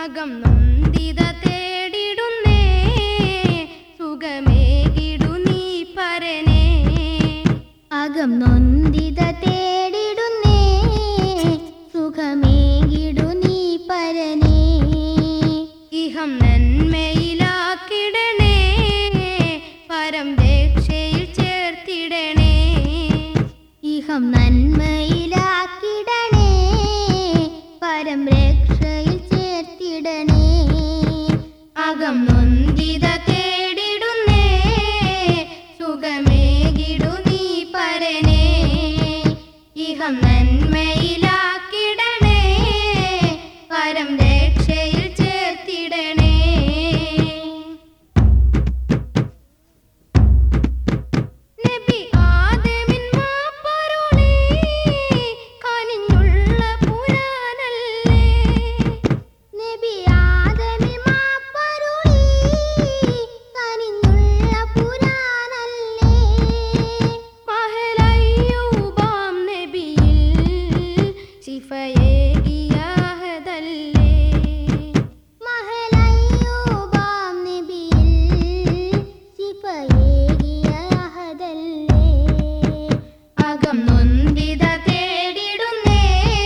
അകം നൊന്തിത തേടിടുന്നേ സുഖമേകിടു നീ പരനേ അകം നൊന്തിത തേടിടുന്നേ സുഖമേകിടു നീ പരനേ ഇഹം നന്മയിലാക്കിടണേ പരം രക്ഷയിൽ ചേർത്തിടണേ ഇഹം നന്മയിലാക്കിടണേ പരം രക്ഷയിൽ ചേർത്തിടണേ അകം നൊന്തിത തേടിടുന്നേ സുഖമേകിടു നീ പരനേ ഇഹം നന്മയിലാക്കിടണേ പരം രക്ഷയിൽ ചേർത്തിടണേ നബി ആദമിൻ മാപ്പരുളി കനിഞ്ഞുള്ള പുരാനല്ലേ നബി ആദമി മാപ്പരുളി കനിഞ്ഞുള്ള പുരാനല്ലേ മഹലയ്യൂബാം നബിയിൽ ശിഫയേകിയാഹദല്ലേ മഹലയ്യൂബാം നബിയിൽ ശിഫയേകിയ അഹദല്ലേ അകം നൊന്തിത തേടിടുന്നേ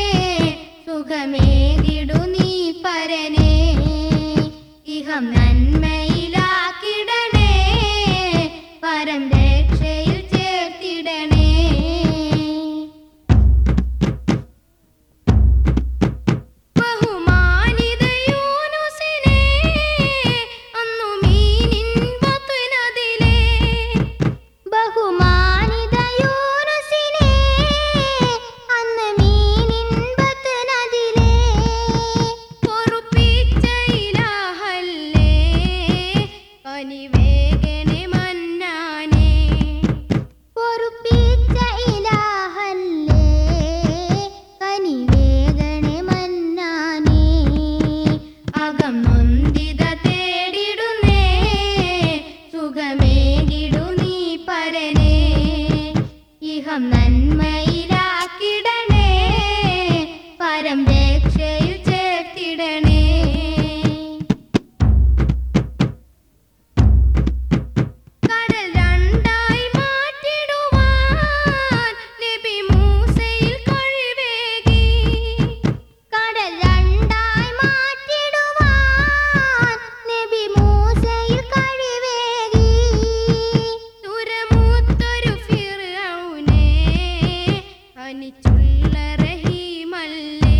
സുഖമേകിടു നീ പരനേ ഇഹം നന്മയിലാക്കിടണേ പരം രക്ഷയിൽ ചേർത്തിടണേ ബഹുമാനിത യൂനുസിനെ അന്നു മീനിൻ വത്വനതിലേ ബഹുമാനിത യൂനുസിനെ അന്ന് മീനിൻപത്ത് നദിലേ പൊറുപ്പിച്ച ഇലാഹല്ലേ കനിവേഗനെ മന്നാനേ പൊറുപ്പിച്ച ഇലാഹല്ലേ കനിവേഗണെ മന്നാനേ അകം നൊന്തിത തേടിടുന്നേ സുഖമേകിടു നീ പരനേ ഇഹം നന്മയിലാക്കിടണേ പരം രക്ഷയിൽ ചേർത്തിടണേ കടൽ രണ്ടായി മാറ്റിടുവാൻ നബി മൂസയിൽ കഴിവേകി കടൽ രണ്ടായി മാറ്റിടുവാൻ നബി മൂസയിൽ കഴിവേകി ദുരമൂത്തൊരു ഫിർഔനെ അനിച്ചുള്ള റഹീമല്ലേ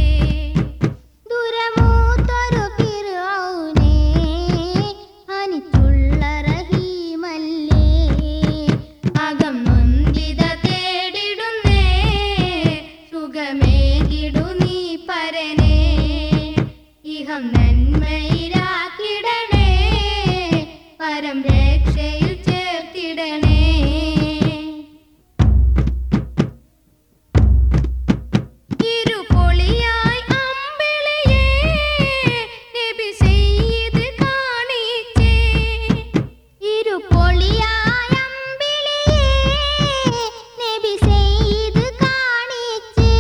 ദുരമൂത്തൊരു ഫിർഔനെ അനിച്ചുള്ള റഹീമല്ലേ അകം നൊന്തിത തേടിടുന്നേ സുഖമേകിടു നീ പരനേ ഇഹം നന്മയിലാക്കിടണേ പരം രക്ഷയിൽ ചേർത്തിടണേ ഇരുപൊളിയായി അമ്പിളിയേ നബി സയ്യിദ് കാണിച്ചേ ഇരുപൊളിയായ അമ്പിളിയേ നബി സെയ്ത് കാണിച്ചേ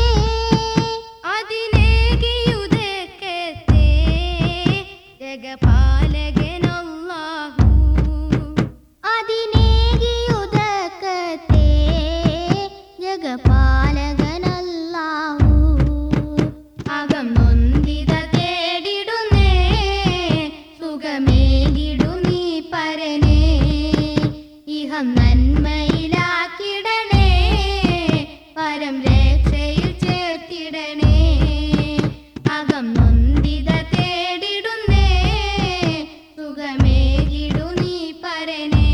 അതിനേകിയുദക്കത്തെ ജഗപാലകനല്ലാഹു അതിനേകിയുദക്കത്തെ ജഗപാലകനല്ലാഹു അകം നൊന്തിത തേടിടുന്നേ സുഖമേകിടു നീ പരനേ ഇഹം നന്മയിലാക്കിടണേ പരം രക്ഷയിൽ ചേർത്തിടണേ അകം നൊന്തിത തേടിടുന്നേ സുഖമേകിടു നീ പരനേ